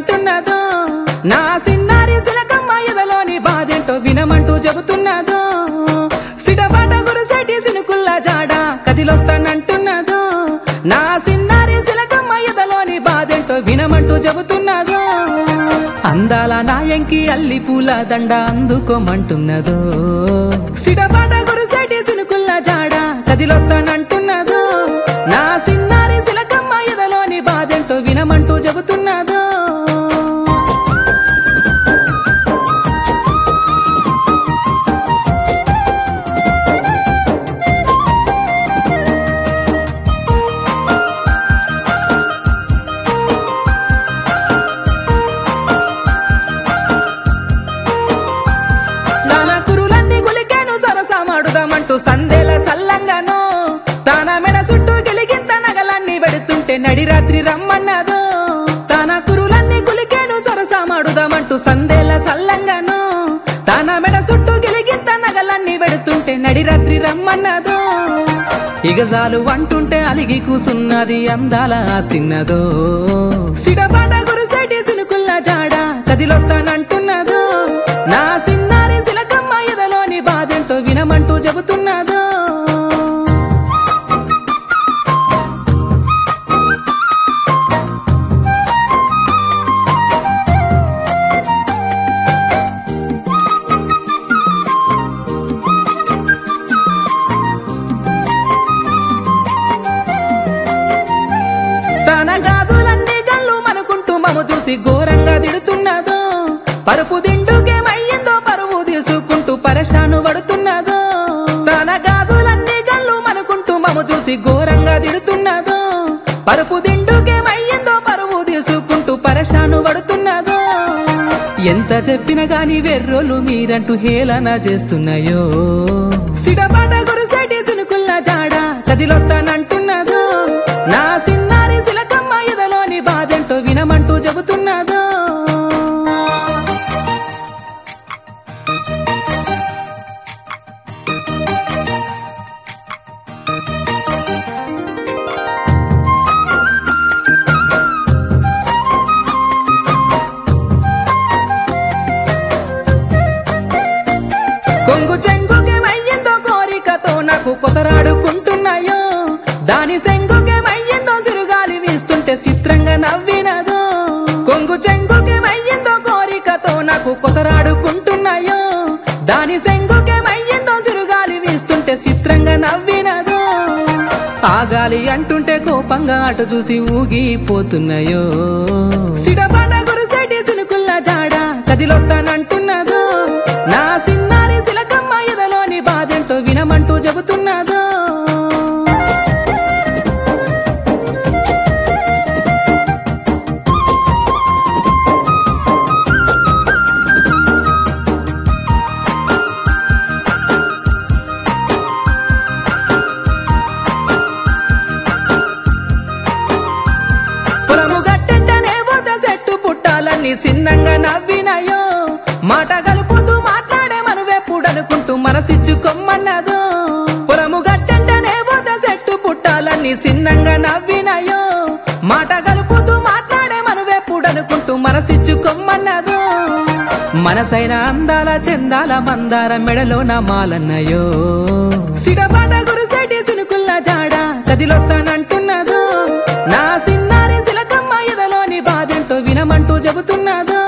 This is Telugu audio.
కదిలొస్తానంటున్నదో నా సిన్నారి సిలకమ్మ ఎదలోని బాధేంటో వినమంటూ చెబుతున్నదో సిడబాట గురుసెటి సినుకుల్ల జాడ కదిలొస్తానంటున్నదో నా సిన్నారి సిలకమ్మ ఎదలోని బాధేంటో వినమంటూ చెబుతున్నదో అందాల నాయంకి అల్లి పూల దండ అందుకోమంటున్నదో సిడబాట గురుసెటి సినుకుల్ల జాడ కదిలొస్తానంటున్నదో నా సిన్నారి సిలకమ్మ ఎదలోని బాధేంటో వినమంటూ చెబుతున్నదో తన కురులన్నీ గులికేను సరసమాడుదామంటూ సందేల సల్లంగాను తన మెడ చుట్టూ గెలిగింత నగలన్నీ వెడుతుంటే నడి రాత్రి రమ్మన్నదో తన కురులన్నీ గులికేను సరసమాడుదామంటూ సందేల సల్లంగాను తన మెడ చుట్టూ గెలిగింత నగలన్నీ వెడుతుంటే నడి రాత్రి రమ్మన్నదో ఇగజాలు అంటుంటే అలిగి కూసున్నది అందాల ఆ సిన్నదో సిడపాట గురుసెటి సినుకుల్ల జాడ కదిలొస్తానంటున్నదో నా సిన్నారి సిలకమ్మ ఎదలోని బాధంటో వినమంటూ చెబుతున్నదో తన గాజులన్నీ గల్లు మనుకుంటూ మము చూసి ఘోరంగా తిడుతున్నదో పరుపు దిండుకేమయ్యిందో పరువు తీసుకుంటూ పరేషాను పడుతున్నదో తన గాజులన్నీ గల్లు మనుకుంటూ మము చూసి ఘోరంగా తిడుతున్నదో పరుపు దిండుకేమయ్యిందో పరువు తీసుకుంటూ పరేషాను పడుతున్నదో ఎంత చెప్పినా గాని వెర్రోలు మీరంటూ హేళన చేస్తున్నాయో సిడపాట గురుసెటి సినుకుల్ల జాడ కదిలొస్తానంటున్నదో నా సిన్నారి సిలకమ్మ ఎదలోని బాధంటో వినమంటూ చెబుతున్నదో కొంగు చెంగుకేమయ్యిందో కోరికతో నాకు కొసరాడుకుంటున్నాయో దాని సెంగుకేమయ్యిందో సిరుగాలి వీస్తుంటే చిత్రంగా నవ్వినదో కొంగు చెంగుకేమయ్యిందో కోరికతో నాకు కొసరాడుకుంటున్నాయో దాని సెంగుకేమయ్యిందో సిరుగాలి వీస్తుంటే చిత్రంగా నవ్వినదో ఆగాలి అంటుంటే కోపంగా అటు చూసి ఊగిపోతున్నాయో సిడపాట గురుసెటి సినుకుల్ల జాడ కదిలొస్తానంటున్నదో నా సిన్నారి సిలకమ్మ ఎదలోని బాధంటో వినమంటూ చెబుతున్నదో పొలము గట్టంటనే పోత చెట్టు పుట్టాలన్నీ సిన్నంగా నవ్వినాయో మాట కలుపుతూ మాట్లాడే మనవెప్పుడు అనుకుంటూ మనసిచ్చుకొమ్మన్నదో పొలము గట్టంటనే పోత చెట్టు పుట్టాలన్నీ సిన్నంగా నవ్వినాయో మాట కలుపుతూ మాట్లాడే మనవెప్పుడు అనుకుంటూ మనసిచ్చుకొమ్మన్నదో మనసైన అందాల చందాల మందార మెడలో నా మాలన్నయో సిడపాట గురుసెటి సినుకుల్ల జాడ కదిలొస్తానంటున్నదో నా సిన్నారి సిలకమ్మ ఎదలోని బాధంటో వినమంటూ చెబుతున్నదో